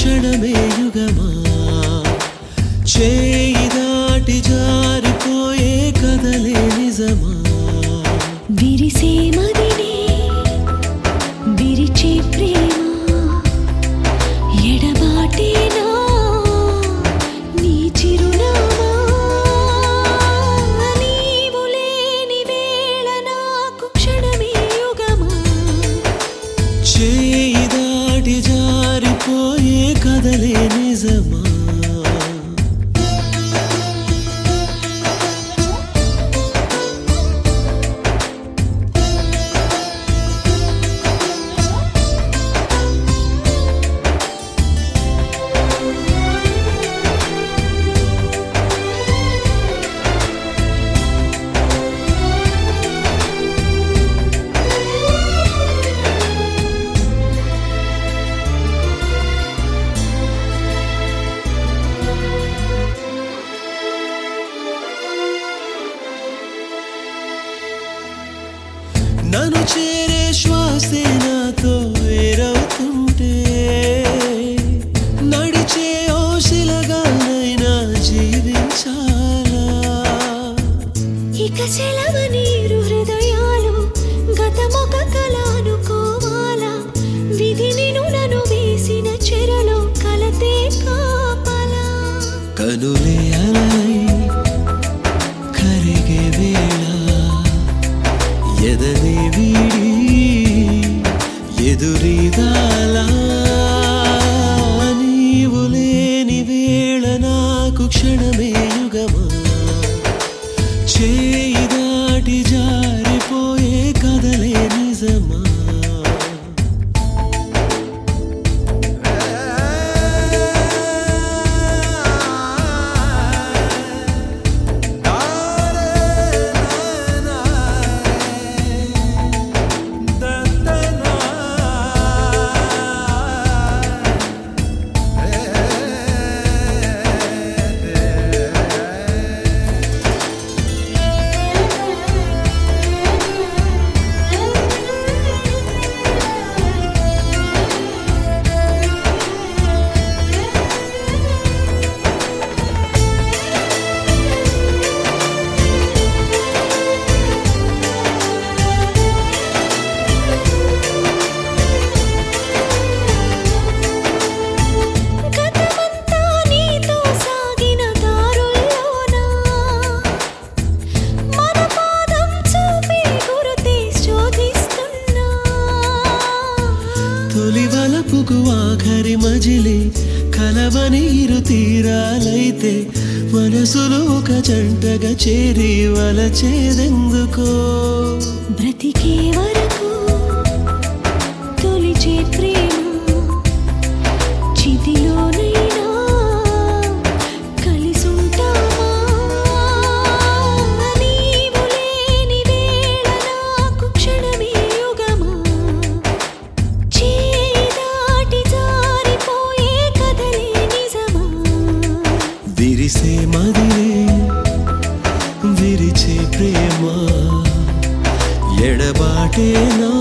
క్షణమే యుగమా చేయి దాటి జారిపోయే కదలే నిజమా విరిసే మదినే విరిచే ప్రేమ ఎడబాటేనా నీ చిరునామా నీవు లేని వేళ నాకు క్షణమే యుగమా చేయి దాటి జారిపోయే కదలే నిజమా నన్ను చేరే శ్వాసే నాతో వేరవుతుంటే నడిచే ఓశిలగానైనా జీవించాలా ఇక సెలవు నీరు హృదయాలు గతమొక కళ అనుకోవాలా విధి నిను నన్ను వేసిన చెరలో కలతే కాపలా కనులే అలై కరిగే వేళ ఎదనే వీడి ఎదురీదాలా నీవు లేని వేళ నాకు క్షణమే యుగమా చేయి దాటి జారిపోయే కదలే నిజమా గతమంతా నీతో సాగిన దారుల్లోనా మన పాదం చూపే గురుతే శోధిస్తున్నా తొలి వలపుకు ఆఖరి మజిలి కలవని ఇరు తీరాలైతే మనసులు ఒక జంటగా చేరి వలచేదెందుకో బ్రతికే వరకు తొలిచే ప్రేమ చితిలోనైనా కలిసుంటామా నీవు లేని వేళ నాకు క్షణమే యుగమా చేయి దాటి జారిపోయే కదలే నిజమా విరిసే మదిలే విరిచే ప్రేమ ఎడబాటేనా